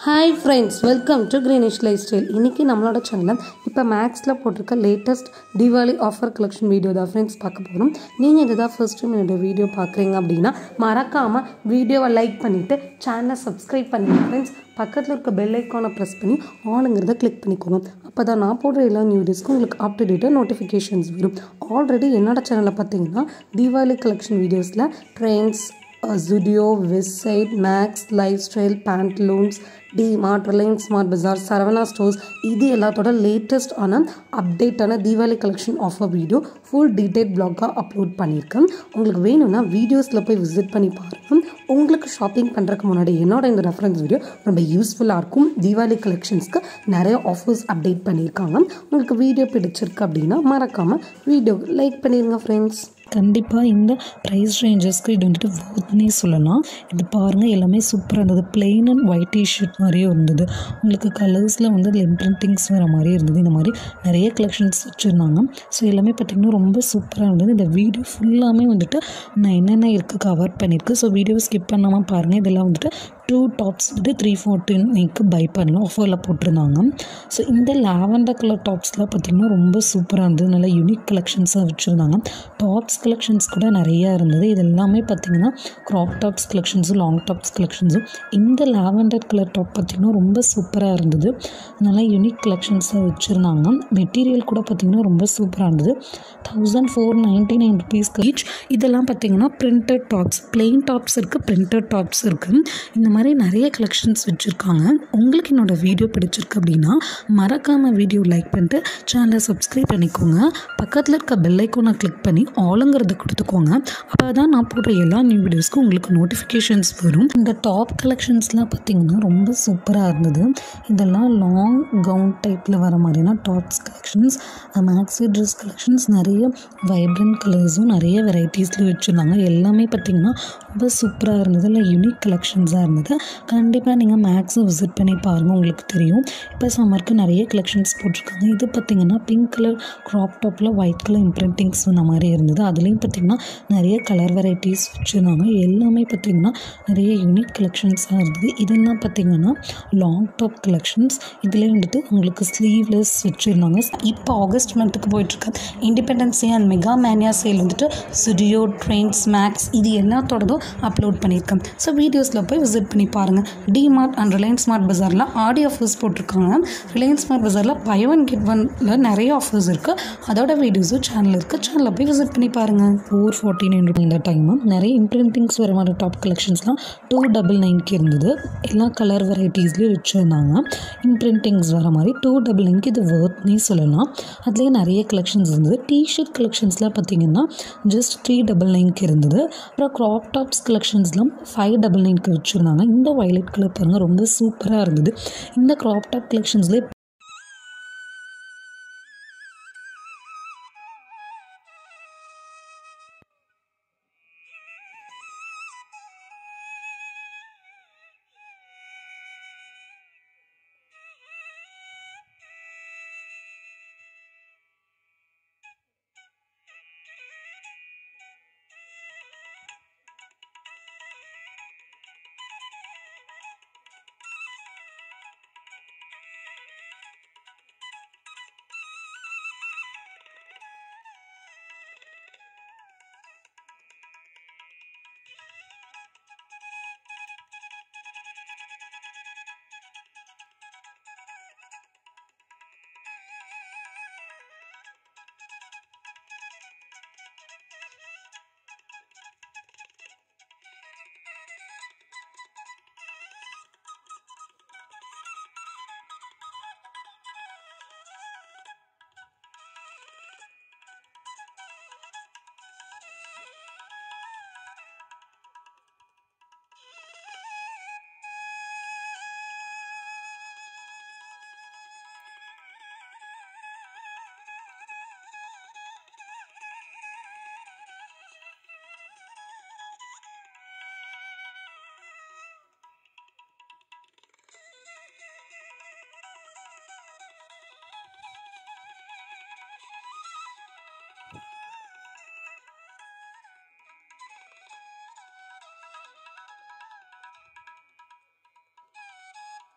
hi friends welcome to Greenish life style இன்றைக்கி நம்மளோட சேனலில் இப்போ மேக்ஸில் போட்டிருக்க latest Deepavali offer collection video தான் ஃப்ரெண்ட்ஸ் பார்க்க போகிறோம் நீங்கள் இதுதான் ஃபர்ஸ்ட் டைம் என்னோட வீடியோ பார்க்குறீங்க அப்படின்னா மறக்காமல் வீடியோவை லைக் பண்ணிவிட்டு சேனலை சப்ஸ்கிரைப் பண்ணிடுங்க ஃப்ரெண்ட்ஸ் பக்கத்தில் இருக்க பெல் ஐக்கானை ப்ரெஸ் பண்ணி ஆளுங்கிறத கிளிக் பண்ணிக்கோங்க அப்போ தான் நான் போடுற எல்லா நியூ வீடியோஸ்க்கும் உங்களுக்கு அப் டு டேட்டாக நோட்டிஃபிகேஷன்ஸ் வரும் ஆல்ரெடி என்னோட சேனலில் பார்த்தீங்கன்னா தீபாவளி கலெக்ஷன் வீடியோஸில் Trends Zudio website Max Life Style Pantaloons DMart Reliance Smart Bazaar Saravana Stores இது எல்லாத்தோட லேட்டஸ்ட் ஆன அப்டேட்டான Deepavali collection offer video full detail பிளாக்காக அப்லோட் பண்ணியிருக்கேன் உங்களுக்கு வேணும்னா வீடியோஸில் போய் விசிட் பண்ணி பாருங்கள் உங்களுக்கு ஷாப்பிங் பண்ணுறதுக்கு முன்னாடி என்னோட இந்த ரெஃபரன்ஸ் வீடியோ ரொம்ப யூஸ்ஃபுல்லாக இருக்கும் தீபாவளி கலெக்ஷன்ஸ்க்கு நிறைய ஆஃபர்ஸ் அப்டேட் பண்ணியிருக்காங்க உங்களுக்கு வீடியோ பிடிச்சிருக்கு அப்படின்னா மறக்காமல் வீடியோ லைக் பண்ணிடுங்க ஃப்ரெண்ட்ஸ் கண்டிப்பாக இந்த ப்ரைஸ் ரேஞ்சஸ்க்கு இது வந்துட்டு ஒர்த்னே சொல்லலாம் இது பாருங்கள் எல்லாமே சூப்பராக இருந்தது பிளெயின் அண்ட் ஒயிட் டிஷர்ட் மாதிரியே இருந்தது உங்களுக்கு கலர்ஸில் வந்து அதில் பிரிண்டிங்ஸ் வர மாதிரி இருந்தது இந்த மாதிரி நிறைய கலெக்ஷன்ஸ் வச்சுருந்தாங்க ஸோ எல்லாமே பார்த்திங்கன்னா ரொம்ப சூப்பராக இருந்தது இந்த வீடியோ ஃபுல்லாமே வந்துட்டு நான் என்னென்ன இருக்குது கவர் பண்ணியிருக்கு ஸோ வீடியோ ஸ்கிப் பண்ணாமல் பாருங்கள் இதெல்லாம் வந்துட்டு டூ டாப்ஸ் வந்துட்டு த்ரீ ஃபோர்டீனுக்கு பை பண்ணலாம் ஆஃபரில் போட்டிருந்தாங்க ஸோ இந்த லாவெண்டர் கலர் டாப்ஸ்லாம் பார்த்திங்கன்னா ரொம்ப சூப்பராக இருந்தது நல்ல யூனிக் கலெக்ஷன்ஸாக வச்சுருந்தாங்க டாப்ஸ் கலெக்ஷன்ஸ் கூட நிறையா இருந்தது இது எல்லாமே பார்த்திங்கன்னா க்ராப் டாப்ஸ் கலெக்ஷன்ஸும் லாங் டாப்ஸ் கலெக்ஷன்ஸும் இந்த லாவெண்டர் கலர் டாப் பார்த்திங்கன்னா ரொம்ப சூப்பராக இருந்தது நல்லா யூனிக் கலெக்ஷன்ஸாக வச்சுருந்தாங்க மெட்டீரியல் கூட பார்த்திங்கன்னா ரொம்ப சூப்பராக இருந்தது தௌசண்ட் ஃபோர் நைன்ட்டி நைன் ருபீஸ்க்கு ஈச் இதெல்லாம் பார்த்திங்கன்னா பிரிண்டட் டாப்ஸ் பிளெயின் டாப்ஸ் இருக்குது பிரிண்டட் டாப்ஸ் இருக்குது இந்த மாதிரி நிறைய கலெக்ஷன்ஸ் வச்சுருக்காங்க உங்களுக்கு என்னோடய வீடியோ பிடிச்சிருக்கு அப்படின்னா மறக்காமல் வீடியோ லைக் பண்ணிட்டு சேனலை சப்ஸ்கிரைப் பண்ணிக்கோங்க பக்கத்தில் இருக்க பெல் ஐக்கோனை கிளிக் பண்ணி ஆளுங்கிறத கொடுத்துக்கோங்க அப்போ தான் நான் போடுற எல்லா நியூ வீடியோஸ்க்கும் உங்களுக்கு நோட்டிஃபிகேஷன்ஸ் வரும் இந்த டாப் கலெக்ஷன்ஸ்லாம் பார்த்திங்கன்னா ரொம்ப சூப்பராக இருந்தது இதெல்லாம் லாங் கவுன் டைப்பில் வர மாதிரியான tops collections maxi dress collections நிறைய வைப்ரண்ட் கலர்ஸும் நிறைய வெரைட்டிஸில் வச்சுருந்தாங்க எல்லாமே பார்த்திங்கன்னா ரொம்ப சூப்பராக இருந்தது இல்லை யூனிக் கலெக்ஷன்ஸாக இருந்தது கண்டிப்பாக நீங்கள் மேக்ஸை விசிட் பண்ணி பாருங்கள் உங்களுக்கு தெரியும் இப்போ சம்மருக்கு நிறைய கலெக்ஷன்ஸ் போட்டிருக்காங்க இது பார்த்திங்கன்னா பிங்க் கலர் க்ராப் டாப்பில் ஒயிட் கலர் இம்ப்ரிண்டிங்ஸ் இந்த மாதிரி இருந்தது அதுலேயும் பார்த்திங்கன்னா நிறைய கலர் வெரைட்டிஸ் வச்சுருந்தாங்க எல்லாமே பார்த்திங்கன்னா நிறைய யூனிக் கலெக்ஷன்ஸாக இருந்தது இதெல்லாம் பார்த்திங்கன்னா லாங் டாப் கலெக்ஷன்ஸ் இதிலே வந்துட்டு உங்களுக்கு ஸ்லீவ்லெஸ் வச்சுருந்தாங்க இப்போ ஆகஸ்ட் மந்த்துக்கு போயிட்டுருக்கு Independence Day and mega mania sale வந்துட்டு சுடியோ ட்ரெயின்ஸ் மேக்ஸ் இது எல்லாத்தோடதும் அப்லோட் பண்ணியிருக்கேன் ஸோ வீடியோஸில் போய் விசிட் பண்ணி பாருங்கள் டிமார்ட் அண்ட் ரிலையன்ஸ் ஸ்மார்ட் பஜாரில் ஆடி ஆஃபர்ஸ் போட்டிருக்காங்க ரிலையன்ஸ் ஸ்மார்ட் பஜாரில் பை ஒன் கெட் ஒனில் நிறைய ஆஃபர்ஸ் இருக்குது அதோட வீடியோஸும் சேனல் இருக்குது சேனலில் போய் விசிட் பண்ணி பாருங்கள் ஃபோர் ஃபார்ட்டி நைன் இந்த டைமும் நிறைய இம்ப்ரிண்டிங்ஸ் வர மாதிரி டாப் கலெக்ஷன்ஸ்லாம் டூ டபுள் நைன்க்கு இருந்தது எல்லா கலர் வெரைட்டிஸ்லேயும் வச்சுருந்தாங்க இம்ப்ரிண்டிங்ஸ் வர மாதிரி டூ டபுள் நைன்க்கு இது ஒர்த்னே சொல்லலாம் அதுலேயே நிறைய கலெக்ஷன்ஸ் இருந்தது டிஷர்ட் கலெக்ஷன்ஸ்லாம் பார்த்திங்கன்னா ஜஸ்ட் த்ரீ டபுள் நைன்க்கு இருந்தது அப்புறம் க்ராப் டாப்ஸ் கலெக்ஷன்ஸ்லாம் ஃபைவ் டபுள் நைன்க்கு வச்சுருந்தாங்க இந்த வயலட் கலர் பாருங்கள் ரொம்ப சூப்பராக இருந்தது இந்த க்ராப் டாப் கலெக்ஷன்ஸ்லேயே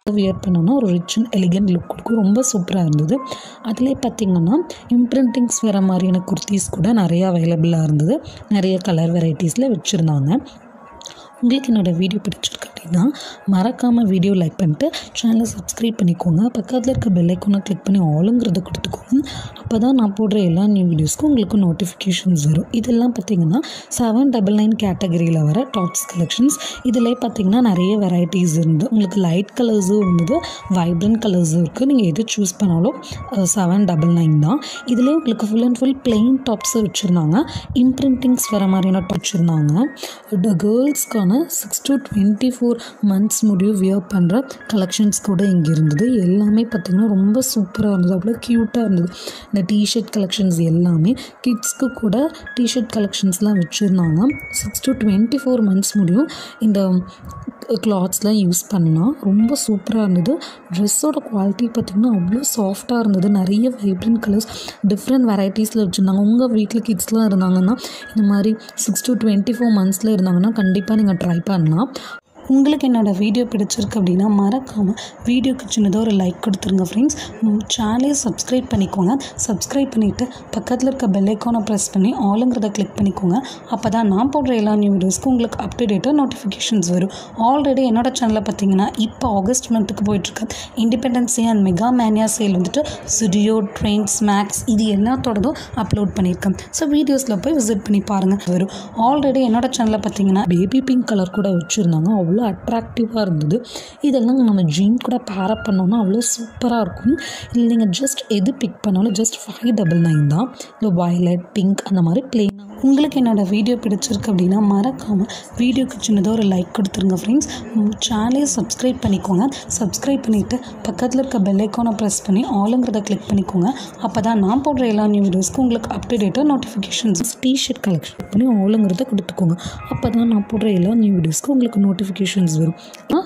வியர் பண்ணோன்னா ஒரு ரிச் அண்ட் எலிகன்ட் லுக் கொடுக்கும் ரொம்ப சூப்பராக இருந்தது அதிலே பார்த்தீங்கன்னா இம்ப்ரிண்டிங்ஸ் வர மாதிரியான குர்த்திஸ் கூட நிறைய அவைலபிளாக இருந்தது நிறைய கலர் வெரைட்டிஸில் வச்சுருந்தாங்க உங்களுக்கு என்னோடய வீடியோ பிடிச்சிருக்கு அப்படின்னா மறக்காமல் வீடியோ லைக் பண்ணிட்டு சேனலை சப்ஸ்கிரைப் பண்ணிக்கோங்க பக்கத்தில் இருக்க பெல் ஐக்கானை கிளிக் பண்ணி ஆளுங்கிறத கொடுத்துக்கோங்க அப்போ தான் நான் போடுற எல்லா நியூ வீடியோஸ்க்கும் உங்களுக்கு நோட்டிஃபிகேஷன்ஸ் வரும் இதெல்லாம் பார்த்தீங்கன்னா செவன் டபுள் நைன் கேட்டகரியில் வர டாப்ஸ் கலெக்ஷன்ஸ் இதில் பார்த்தீங்கன்னா நிறைய வெரைட்டிஸ் இருந்து உங்களுக்கு லைட் கலர்ஸும் இருந்தது வைப்ரண்ட் கலர்ஸும் இருக்குது நீங்கள் எது சூஸ் பண்ணாலும் செவன் டபுள் நைன் தான் இதுலேயே உங்களுக்கு full and full plain tops வச்சுருந்தாங்க இம்ப்ரிண்டிங்ஸ் வர மாதிரியான டாப் வச்சுருந்தாங்க கேர்ள்ஸ்க்கான six to twenty four months முடியும் வியர் பண்ணுற கலெக்ஷன்ஸ் கூட இங்கே இருந்தது எல்லாமே பார்த்திங்கன்னா ரொம்ப சூப்பராக இருந்தது அவ்வளோ க்யூட்டாக இருந்தது இந்த டிஷர்ட் கலெக்ஷன்ஸ் எல்லாமே கிட்ஸ்க்கு கூட டிஷர்ட் கலெக்ஷன்ஸ்லாம் வச்சுருந்தாங்க six to twenty four months முடியும் இந்த கிளாத்ஸ்லாம் யூஸ் பண்ணலாம் ரொம்ப சூப்பராக இருந்தது ட்ரெஸ்ஸோட குவாலிட்டி பார்த்திங்கன்னா அவ்வளோ சாஃப்டாக இருந்தது நிறைய வைப்ரண்ட் கலர்ஸ் டிஃப்ரெண்ட் வெரைட்டிஸில் வச்சுருந்தாங்க உங்கள் வீட்டில் கிட்ஸ்லாம் இருந்தாங்கன்னா இந்த மாதிரி சிக்ஸ் டு டுவெண்ட்டி ஃபோர் மந்த்ஸில் இருந்தாங்கன்னா கண்டிப்பாக நீங்கள் ட்ரை பண்ணலாம் உங்களுக்கு என்னோடய வீடியோ பிடிச்சிருக்கு அப்படின்னா மறக்காமல் வீடியோக்கு சின்னதாக ஒரு லைக் கொடுத்துருங்க ஃப்ரெண்ட்ஸ் சேனலையும் சப்ஸ்கிரைப் பண்ணிக்கோங்க சப்ஸ்கிரைப் பண்ணிவிட்டு பக்கத்தில் இருக்க பெல் ஐக்கானை ப்ரெஸ் பண்ணி ஆளுங்கிறத கிளிக் பண்ணிக்கோங்க அப்போ தான் நான் போடுற எல்லா நியூ வீடியோஸ்க்கும் உங்களுக்கு அப் டு டேட்டாக நோட்டிஃபிகேஷன்ஸ் வரும் ஆல்ரெடி என்னோட சேனலில் பார்த்தீங்கன்னா இப்போ ஆகஸ்ட் மந்த்துக்கு போயிட்டுருக்கு Independence Day and mega mania sale வந்துட்டு சுடியோ ட்ரெயின்ஸ் மேக்ஸ் இது எல்லாத்தோடதும் அப்லோட் பண்ணியிருக்கேன் ஸோ வீடியோஸில் போய் விசிட் பண்ணி பாருங்கள் வரும் ஆல்ரெடி என்னோட சேனலில் பார்த்தீங்கன்னா பேபி பிங்க் கலர் கூட வச்சுருந்தாங்க அவ்வளோ அட்ராக்டிவாக இருந்தது இதெல்லாம் நம்ம ஜீன் கூட பேரப் பண்ணோன்னா அவ்வளோ சூப்பராக இருக்கும் இல்லை நீங்கள் ஜஸ்ட் எது பிக் பண்ணாலும் ஜஸ்ட் ஃபைவ் டபுள் நைன் தான் இல்லை வயலட் பிங்க் அந்த மாதிரி பிளெயின் உங்களுக்கு என்னோடய வீடியோ பிடிச்சிருக்கு அப்படின்னா மறக்காமல் வீடியோக்கு சின்னதாக ஒரு லைக் கொடுத்துருங்க ஃப்ரெண்ட்ஸ் சேனலையும் சப்ஸ்கிரைப் பண்ணிக்கோங்க சப்ஸ்கிரைப் பண்ணிவிட்டு பக்கத்தில் இருக்க பெல் ஐக்கானை ப்ரெஸ் பண்ணி ஆளுங்கிறத கிளிக் பண்ணிக்கோங்க அப்போ தான் நான் போடுற எல்லா நியூ வீடியோஸ்க்கும் உங்களுக்கு அப் டு டேட்டாக நோட்டிஃபிகேஷன்ஸ் டிஷர்ட் கலெக்ஷன் பண்ணி ஆளுங்கிறத கொடுத்துக்கோங்க அப்போ தான் நான் போடுற எல்லா நியூ வீடியோஸ்க்கும் உங்களுக்கு நோட்டிஃபிகேஷன்ஸ் வரும்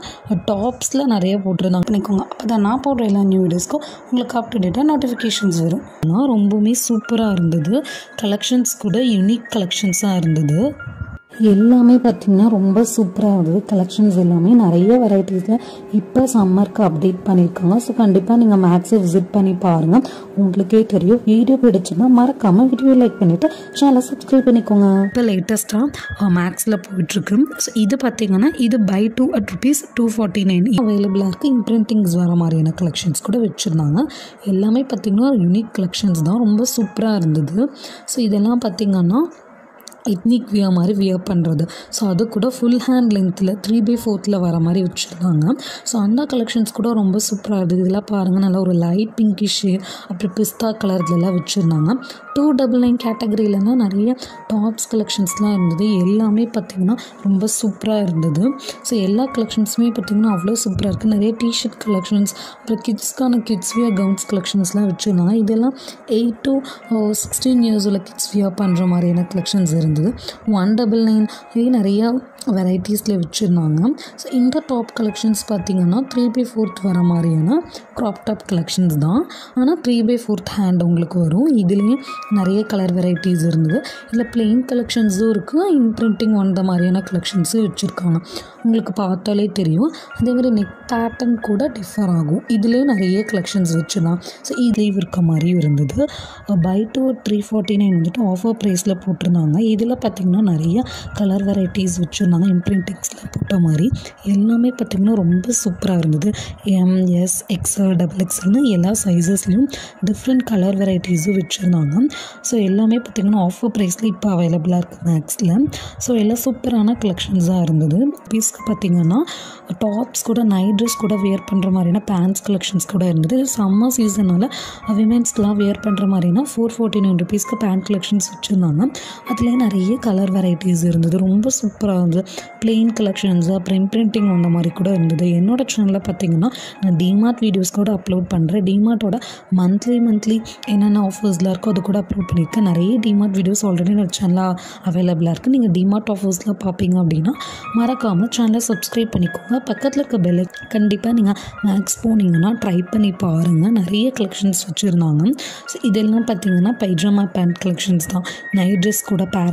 டாப்ஸில் நிறைய போட்டிருந்தாங்க பண்ணிக்கோங்க அப்போ தான் நான் போடுற எல்லா நியூ வீடியோஸ்க்கும் உங்களுக்கு அப் டு டேட்டாக நோட்டிஃபிகேஷன்ஸ் வரும் ஆனால் ரொம்பவுமே சூப்பராக இருந்தது கலெக்ஷன்ஸ் கூட யூனிக் கலெக்ஷன்ஸாக இருந்தது எல்லாமே பார்த்திங்கன்னா ரொம்ப சூப்பராக இருந்தது கலெக்ஷன்ஸ் எல்லாமே நிறைய வெரைட்டிஸில் இப்போ சம்மருக்கு அப்டேட் பண்ணியிருக்காங்க ஸோ கண்டிப்பாக நீங்கள் மேக்ஸை விசிட் பண்ணி பாருங்கள் உங்களுக்கே தெரியும் வீடியோ பிடிச்சுன்னா மறக்காமல் வீடியோ லைக் பண்ணிவிட்டு சேனலை சப்ஸ்கிரைப் பண்ணிக்கோங்க இப்போ லேட்டஸ்ட்டாக மேக்ஸில் போயிட்டுருக்கு ஸோ இது பார்த்திங்கன்னா இது buy two at rupees two forty nine அவைலபிளாக இருக்குது இம்ப்ரிண்டிங்ஸ் வர மாதிரியான கலெக்ஷன்ஸ் கூட வச்சுருந்தாங்க எல்லாமே பார்த்திங்கன்னா யூனிக் கலெக்ஷன்ஸ் தான் ரொம்ப சூப்பராக இருந்தது ஸோ இதெல்லாம் பார்த்திங்கன்னா எத்னிக் வியர் மாதிரி வியர் பண்ணுறது ஸோ அது கூட ஃபுல் ஹேண்ட் லென்த்தில் த்ரீ பை ஃபோர்த்தில் வர மாதிரி வச்சுருந்தாங்க ஸோ அந்த கலெக்ஷன்ஸ் கூட ரொம்ப சூப்பராக இருந்தது இதெல்லாம் பாருங்கள் நல்லா ஒரு லைட் பிங்கிஷ் அப்புறம் பிஸ்தா கலர்லலாம் வச்சுருந்தாங்க டூ டபுள் நைன் கேட்டகரியிலனா நிறைய டாப்ஸ் கலெக்ஷன்ஸ்லாம் இருந்தது எல்லாமே பார்த்திங்கன்னா ரொம்ப சூப்பராக இருந்தது ஸோ எல்லா கலெக்ஷன்ஸுமே பார்த்திங்கன்னா அவ்வளோ சூப்பராக இருக்குது நிறைய டிஷர்ட் கலெக்ஷன்ஸ் அப்புறம் கிட்ஸ்க்கான கிட்ஸ் வியர் கவுன்ஸ் கலெக்ஷன்ஸ்லாம் வச்சுருந்தாங்க இதெல்லாம் எயிட் டு சிக்ஸ்டீன் இயர்ஸ் உள்ள கிட்ஸ் வியர் பண்ணுற மாதிரியான கலெக்ஷன்ஸ் இருந்தது ஒன் டபுள் நைன் நிறையா வெரைட்டிஸில் வச்சுருந்தாங்க ஸோ இந்த டாப் கலெக்ஷன்ஸ் பார்த்திங்கன்னா த்ரீ பை ஃபோர்த் வர மாதிரியான க்ராப் டாப் கலெக்ஷன்ஸ் தான் ஆனால் த்ரீ பை ஃபோர்த் ஹேண்ட் உங்களுக்கு வரும் இதுலேயும் நிறைய கலர் வெரைட்டிஸ் இருந்தது இதில் பிளெயின் கலெக்ஷன்ஸும் இருக்குது இம்ப்ரிண்டிங் வந்த மாதிரியான கலெக்ஷன்ஸும் வச்சுருக்காங்க உங்களுக்கு பார்த்தாலே தெரியும் அதேமாதிரி நெக் பேட்டர்ன் கூட டிஃபர் ஆகும் இதுலேயும் நிறைய கலெக்ஷன்ஸ் வச்சுருந்தான் ஸோ இதுலேயும் இருக்க மாதிரியும் இருந்தது buy two three forty nine வந்துட்டு ஆஃபர் ப்ரைஸில் போட்டிருந்தாங்க இதில் பார்த்திங்கன்னா நிறைய கலர் வெரைட்டிஸ் வச்சுருந்தாங்க இம்ப்ரிண்டிங்ஸில் போட்ட மாதிரி எல்லாமே பார்த்திங்கன்னா ரொம்ப சூப்பராக இருந்தது எம் எஸ் எக்ஸ்எல் டபுள் எக்ஸ்எல்னு எல்லா சைஸஸ்லேயும் டிஃப்ரெண்ட் கலர் வெரைட்டிஸும் வச்சுருந்தாங்க ஸோ எல்லாமே பார்த்திங்கன்னா ஆஃபர் ப்ரைஸில் இப்போ அவைலபிளாக இருக்குது மேக்ஸில் ஸோ எல்லாம் சூப்பரான கலெக்ஷன்ஸாக இருந்தது பீஸ்க்கு பார்த்திங்கன்னா டாப்ஸ் கூட நைட் ட்ரெஸ் கூட வியர் பண்ணுற மாதிரியான பேண்ட்ஸ் கலெக்ஷன்ஸ் கூட இருந்தது சம்மர் சீசனால் விமென்ஸ்க்கெலாம் வியர் பண்ணுற மாதிரினா ஃபோர் ஃபார்ட்டி நைன் ருபீஸ்க்கு பேண்ட் கலெக்ஷன்ஸ் வச்சுருந்தாங்க அதுலேயே நிறைய கலர் வெரைட்டிஸ் இருந்தது ரொம்ப சூப்பராக இருந்தது பிளெயின் கலெக்ஷன்ஸ் அப்புறம் இம்ப்ரிண்டிங் அந்த மாதிரி கூட இருந்தது என்னோட சேனலில் பார்த்தீங்கன்னா நான் டிமார்ட் வீடியோஸ் கூட அப்லோட் பண்ணுறேன் டிமார்ட்டோட மந்த்லி மந்த்லி என்னென்ன ஆஃபர்ஸ்லாம் இருக்கோ அது கூட அப்லோட் பண்ணியிருக்கேன் நிறைய டிமார்ட் வீடியோஸ் ஆல்ரெடி என்னோட சேனலில் அவைலபிளாக இருக்குது நீங்கள் டிமார்ட் ஆஃபர்ஸில் பார்ப்பீங்க அப்படின்னா மறக்காமல் சேனலை சப்ஸ்கிரைப் பண்ணிக்கோங்க பக்கத்தில் இருக்க பெல் கண்டிப்பாக நீங்கள் மேக்ஸ் போனீங்கன்னா ட்ரை பண்ணி பாருங்கள் நிறைய கலெக்ஷன்ஸ் வச்சுருந்தாங்க ஸோ இதெல்லாம் பார்த்தீங்கன்னா பைஜாமா பேண்ட் கலெக்ஷன்ஸ் தான் நைட் ட்ரெஸ் கூட பேர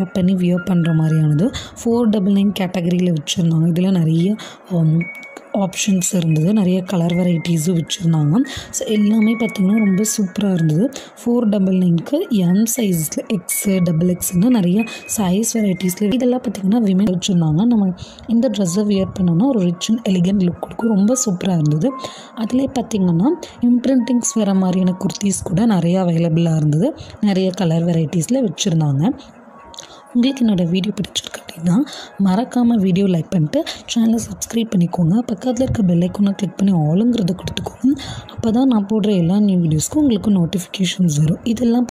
ஸ்டாப் பண்ணி வியர் பண்ணுற மாதிரியானது ஃபோர் டபுள் நைன் கேட்டகரியில் வச்சுருந்தாங்க இதில் நிறைய ஆப்ஷன்ஸ் இருந்தது நிறைய கலர் வெரைட்டிஸும் வச்சுருந்தாங்க ஸோ எல்லாமே பார்த்திங்கன்னா ரொம்ப சூப்பராக இருந்தது ஃபோர் டபுள் நைனுக்கு எம் சைஸில் எக்ஸு டபுள் எக்ஸ்னு நிறைய சைஸ் வெரைட்டிஸில் இதெல்லாம் பார்த்திங்கன்னா விமன் வச்சுருந்தாங்க நம்ம இந்த ட்ரெஸ்ஸை வியர் பண்ணோன்னா ஒரு ரிச் அண்ட் எலிகண்ட் லுக் கொடுக்கும் ரொம்ப சூப்பராக இருந்தது அதிலே பார்த்திங்கன்னா இம்ப்ரிண்டிங்ஸ் வர மாதிரியான குர்த்திஸ் கூட நிறையா அவைலபிளாக இருந்தது நிறைய கலர் வெரைட்டிஸில் வச்சுருந்தாங்க உங்களுக்கு என்னோடய வீடியோ பிடிச்சிருக்கு அப்படின்னா மறக்காமல் வீடியோ லைக் பண்ணிட்டு சேனலை சப்ஸ்கிரைப் பண்ணிக்கோங்க பக்கத்தில் இருக்க பெல் ஐக்கானை கிளிக் பண்ணி ஆளுங்கிறத கொடுத்துக்கோங்க அப்போ தான் நான் போடுற எல்லா நியூ வீடியோஸ்க்கும் உங்களுக்கு நோட்டிஃபிகேஷன்ஸ் வரும் இதெல்லாம்